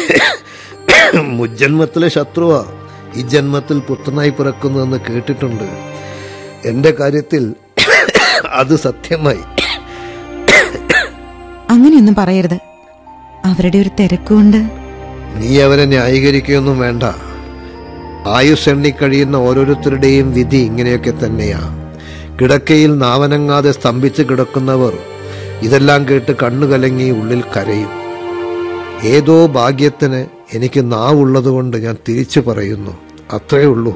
മുജ്ജന്മത്തിലെ ശത്രുവാ ഈ ജന്മത്തിൽ പുത്രനായി പിറക്കുന്നതെന്ന് കേട്ടിട്ടുണ്ട് എന്റെ കാര്യത്തിൽ അത് സത്യമായി അങ്ങനെയൊന്നും പറയരുത് അവരുടെ ഒരു തിരക്കുകൊണ്ട് നീ അവരെ ന്യായീകരിക്കുകയൊന്നും വേണ്ട ആയുസ് എണ്ണിക്കഴിയുന്ന ഓരോരുത്തരുടെയും വിധി ഇങ്ങനെയൊക്കെ തന്നെയാ കിടക്കയിൽ നാവനങ്ങാതെ സ്തംഭിച്ച് കിടക്കുന്നവർ ഇതെല്ലാം കേട്ട് കണ്ണു കലങ്ങി ഉള്ളിൽ കരയും ഏതോ ഭാഗ്യത്തിന് എനിക്ക് നാവുള്ളതുകൊണ്ട് ഞാൻ തിരിച്ചു പറയുന്നു അത്രേ ഉള്ളൂ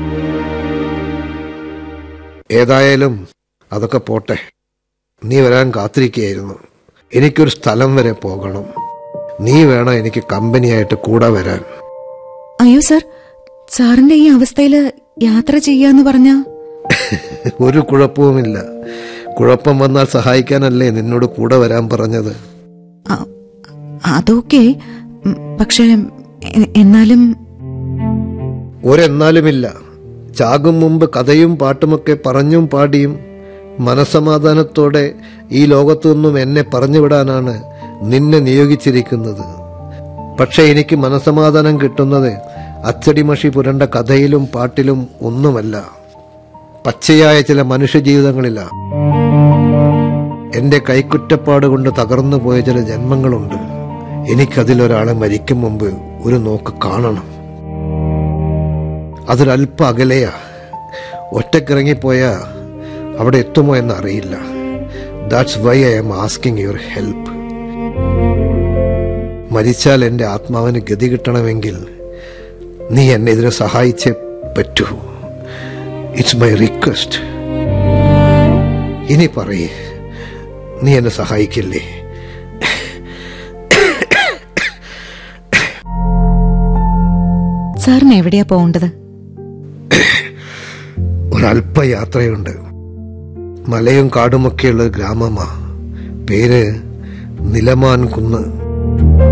ഏതായാലും അതൊക്കെ പോട്ടെ നീ വരാൻ കാത്തിരിക്കുകയായിരുന്നു എനിക്കൊരു സ്ഥലം വരെ പോകണം നീ വേണം എനിക്ക് കമ്പനിയായിട്ട് കൂടെ വരാൻ അയ്യോ സർ സാറിന്റെ ഈ അവസ്ഥയില് യാത്ര ചെയ്യാന്ന് പറഞ്ഞ ഒരു കുഴപ്പവുമില്ല കുഴപ്പം വന്നാൽ സഹായിക്കാനല്ലേ നിന്നോട് കൂടെ വരാൻ പറഞ്ഞത് അതൊക്കെ ഉം, പക്ഷേ എ- എന്നാലും ഒരെന്നാലുമില്ല ചാകും മുമ്പ് കഥയും പാട്ടുമൊക്കെ പറഞ്ഞും പാടിയും മനസമാധാനത്തോടെ ഈ ലോകത്തു നിന്നും എന്നെ പറഞ്ഞുവിടാനാണ് നിന്നെ നിയോഗിച്ചിരിക്കുന്നത് പക്ഷെ എനിക്ക് മനസമാധാനം കിട്ടുന്നത് അച്ചടിമഷി പുരണ്ട കഥയിലും പാട്ടിലും ഒന്നുമല്ല പച്ചയായ ചില മനുഷ്യജീവിതങ്ങളില്ല എന്റെ കൈക്കുറ്റപ്പാട് കൊണ്ട് തകർന്നു പോയ ചില ജന്മങ്ങളുണ്ട് എനിക്കതിലൊരാളെ മരിക്കും മുമ്പ് ഒരു നോക്ക് കാണണം അതൊരല്പ അകലെയാ ഒറ്റക്കിറങ്ങിപ്പോയാ അവിടെ എത്തുമോ എന്ന് അറിയില്ല that's why I am asking your help മരിച്ചാൽ എൻ്റെ ആത്മാവിന് ഗതി കിട്ടണമെങ്കിൽ നീ എന്നെ ഇതിനെ സഹായിച്ചേ പറ്റൂ ഇറ്റ്സ് മൈ റിക്വസ്റ്റ് ഇനി പറയേ നീ എന്നെ സഹായിക്കില്ലേ സാറിന് എവിടെയാ പോകേണ്ടത് ഒരല്പ യാത്രയുണ്ട് മലയും കാടുമൊക്കെയുള്ള ഒരു ഗ്രാമമാ പേര് നിലമാൻ കുന്ന്